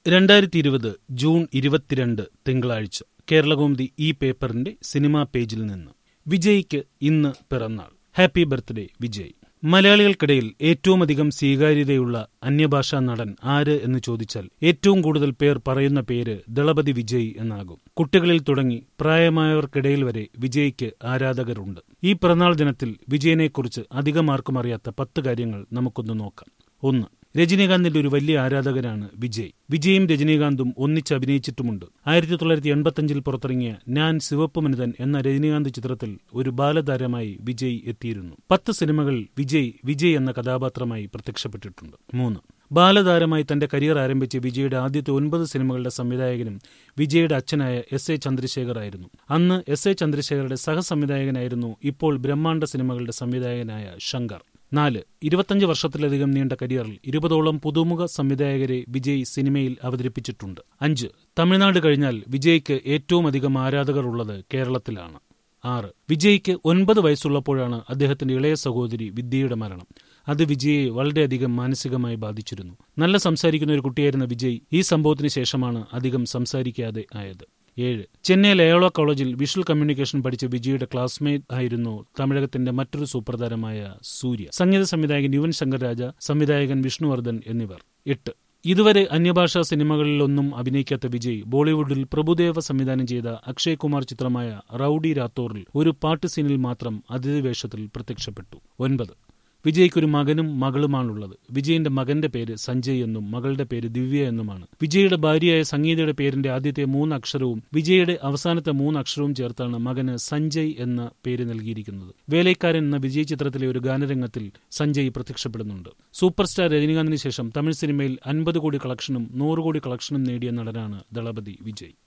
രണ്ടായിരത്തി ഇരുപത് ജൂൺ ഇരുപത്തിരണ്ട് തിങ്കളാഴ്ച കേരളകൗമുദി ഈ പേപ്പറിന്റെ സിനിമാ പേജിൽ നിന്ന് വിജയ്ക്ക് ഇന്ന് പിറന്നാൾ ഹാപ്പി ബർത്ത്ഡേ വിജയ് മലയാളികൾക്കിടയിൽ ഏറ്റവും അധികം സ്വീകാര്യതയുള്ള അന്യഭാഷാ നടൻ ആര് എന്ന് ചോദിച്ചാൽ ഏറ്റവും കൂടുതൽ പേർ പറയുന്ന പേര് ദളപതി വിജയ് എന്നാകും കുട്ടികളിൽ തുടങ്ങി പ്രായമായവർക്കിടയിൽ വരെ വിജയ്ക്ക് ആരാധകരുണ്ട് ഈ പിറന്നാൾ ദിനത്തിൽ വിജയനെക്കുറിച്ച് അധികമാർക്കും അറിയാത്ത പത്ത് കാര്യങ്ങൾ നമുക്കൊന്ന് നോക്കാം ഒന്ന് രജനീകാന്തിന്റെ ഒരു വലിയ ആരാധകനാണ് വിജയ് വിജയും രജനീകാന്തും ഒന്നിച്ച് അഭിനയിച്ചിട്ടുമുണ്ട് ആയിരത്തി തൊള്ളായിരത്തി എൺപത്തിയഞ്ചിൽ പുറത്തിറങ്ങിയ ഞാൻ സിവപ്പ് മനിതൻ എന്ന രജനീകാന്ത് ചിത്രത്തിൽ ഒരു ബാലതാരമായി വിജയ് എത്തിയിരുന്നു പത്ത് സിനിമകൾ വിജയ് വിജയ് എന്ന കഥാപാത്രമായി പ്രത്യക്ഷപ്പെട്ടിട്ടുണ്ട് മൂന്ന് ബാലതാരമായി തന്റെ കരിയർ ആരംഭിച്ച വിജയുടെ ആദ്യത്തെ ഒൻപത് സിനിമകളുടെ സംവിധായകനും വിജയുടെ അച്ഛനായ എസ് എ ചന്ദ്രശേഖർ ആയിരുന്നു അന്ന് എസ് എ ചന്ദ്രശേഖറുടെ സഹസംവിധായകനായിരുന്നു ഇപ്പോൾ ബ്രഹ്മാണ്ഡ സിനിമകളുടെ സംവിധായകനായ ശങ്കർ നാല് ഇരുപത്തഞ്ച് വർഷത്തിലധികം നീണ്ട കരിയറിൽ ഇരുപതോളം പുതുമുഖ സംവിധായകരെ വിജയ് സിനിമയിൽ അവതരിപ്പിച്ചിട്ടുണ്ട് അഞ്ച് തമിഴ്നാട് കഴിഞ്ഞാൽ വിജയ്ക്ക് ഏറ്റവും അധികം ആരാധകർ ഉള്ളത് കേരളത്തിലാണ് ആറ് വിജയ്ക്ക് ഒൻപത് വയസ്സുള്ളപ്പോഴാണ് അദ്ദേഹത്തിന്റെ ഇളയ സഹോദരി വിദ്യയുടെ മരണം അത് വിജയെ വളരെയധികം മാനസികമായി ബാധിച്ചിരുന്നു നല്ല സംസാരിക്കുന്ന ഒരു കുട്ടിയായിരുന്ന വിജയ് ഈ സംഭവത്തിന് ശേഷമാണ് അധികം സംസാരിക്കാതെ ആയത് ഏഴ് ചെന്നൈ ലയോള കോളേജിൽ വിഷ്വൽ കമ്മ്യൂണിക്കേഷൻ പഠിച്ച വിജയുടെ ക്ലാസ്മേറ്റ് ആയിരുന്നു തമിഴകത്തിന്റെ മറ്റൊരു സൂപ്രധാനമായ സൂര്യ സംഗീത സംവിധായകൻ യുവൻ ശങ്കർ രാജ സംവിധായകൻ വിഷ്ണുവർദ്ധൻ എന്നിവർ എട്ട് ഇതുവരെ അന്യഭാഷാ സിനിമകളിലൊന്നും അഭിനയിക്കാത്ത വിജയ് ബോളിവുഡിൽ പ്രഭുദേവ സംവിധാനം ചെയ്ത അക്ഷയ് കുമാർ ചിത്രമായ റൌഡി രാത്തോറിൽ ഒരു പാട്ട് സീനിൽ മാത്രം അതിഥി വേഷത്തിൽ പ്രത്യക്ഷപ്പെട്ടു ഒൻപത് വിജയ്ക്കൊരു മകനും മകളുമാണുള്ളത് വിജയന്റെ മകന്റെ പേര് സഞ്ജയ് എന്നും മകളുടെ പേര് ദിവ്യ എന്നുമാണ് വിജയുടെ ഭാര്യയായ സംഗീതയുടെ പേരിന്റെ ആദ്യത്തെ മൂന്ന് അക്ഷരവും വിജയുടെ അവസാനത്തെ മൂന്ന് അക്ഷരവും ചേർത്താണ് മകന് സഞ്ജയ് എന്ന പേര് നൽകിയിരിക്കുന്നത് വേലൈക്കാരൻ എന്ന വിജയ് ചിത്രത്തിലെ ഒരു ഗാനരംഗത്തിൽ സഞ്ജയ് പ്രത്യക്ഷപ്പെടുന്നുണ്ട് സൂപ്പർ സ്റ്റാർ രജനീകാന്തിന് ശേഷം തമിഴ് സിനിമയിൽ അൻപത് കോടി കളക്ഷനും നൂറ് കോടി കളക്ഷനും നേടിയ നടനാണ് ദളപതി വിജയ്